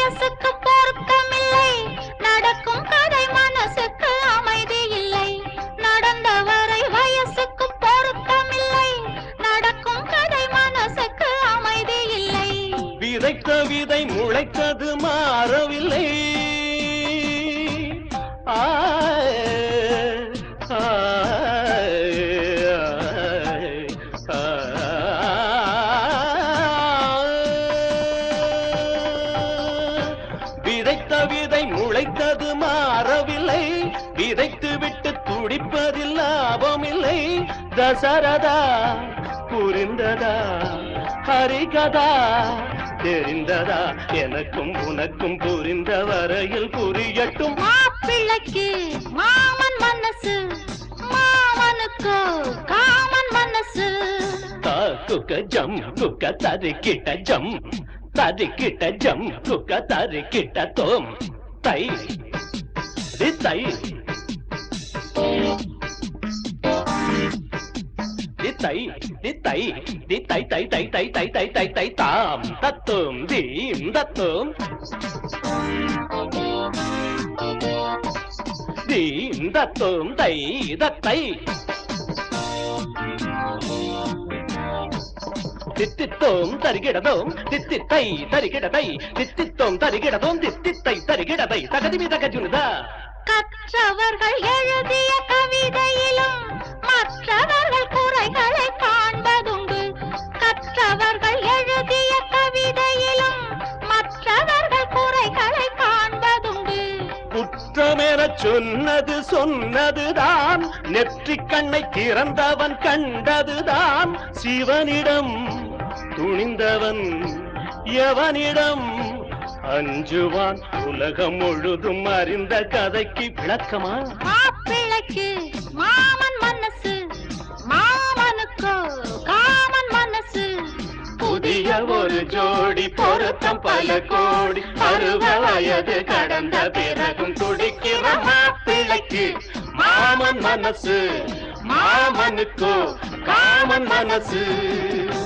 வயசுக்கு பொருத்தமில்லை நடக்கும் கதை மனசுக்கு அமைதி இல்லை நடந்தவரை வயசுக்கு பொருத்தமில்லை நடக்கும் கதை மனசுக்கு அமைதி இல்லை விதைத்த விதை முளைத்தது மாறவில்லை ஆய், ஆய், ஆய், ஆய். விதைத்த விதை முளைத்தது மாறவில்லை விதைத்து விட்டு துடிப்பதில் லாபமில்லை தசரதா புரிந்ததா ஹரிகதா தெரிந்ததா எனக்கும் உனக்கும் புரிந்த வரையில் புரியட்டும் மாப்பிள்ளைக்கு மாமன் மனசு மாமனுக்கு காமன் மனசு தா குக்க ஜம் குக்க தரிக்கிட்ட ஜம் தரிக்கிட்ட ஜம் குக்க தரிக்கிட்ட தோம் தை தி தை தி தை தி தை தி தை தை தை தை தை தை தை தை தாம் தத்தும் தீம் தத்தும் தீம் தத்தும் தை தத்தை தித்தித்தோம் தருகிடதோம் தித்தித்தை தருகிடதை தித்தித்தோம் தருகிடதோம் தித்தித்தை தருகிடதை தகதிமி தகஜுனுதா கற்றவர்கள் எழுதிய கவிதையிலும் மற்றவர்கள் குறைகளை காண்பதுண்டு கற்றவர்கள் எழுதிய கவிதையிலும் மற்றவர்கள் குறைகளை காண்பதுண்டு குற்றமென சொன்னது சொன்னதுதான் நெற்றிக் கண்ணை திறந்தவன் கண்டதுதான் சிவனிடம் துணிந்தவன் எவனிடம் அஞ்சுவான் உலகம் முழுதும் அறிந்த கதைக்கு விளக்கமா மாப்பிள்ளைக்கு மாமன் மனசு மாமனுக்கு காமன் மனசு புதிய ஒரு ஜோடி பொருத்தம் பல கோடி அறுப வயது கடந்த பிறகும் துடிக்கிற மாப்பிள்ளைக்கு மாமன் மனசு மாமனுக்கோ காமன் மனசு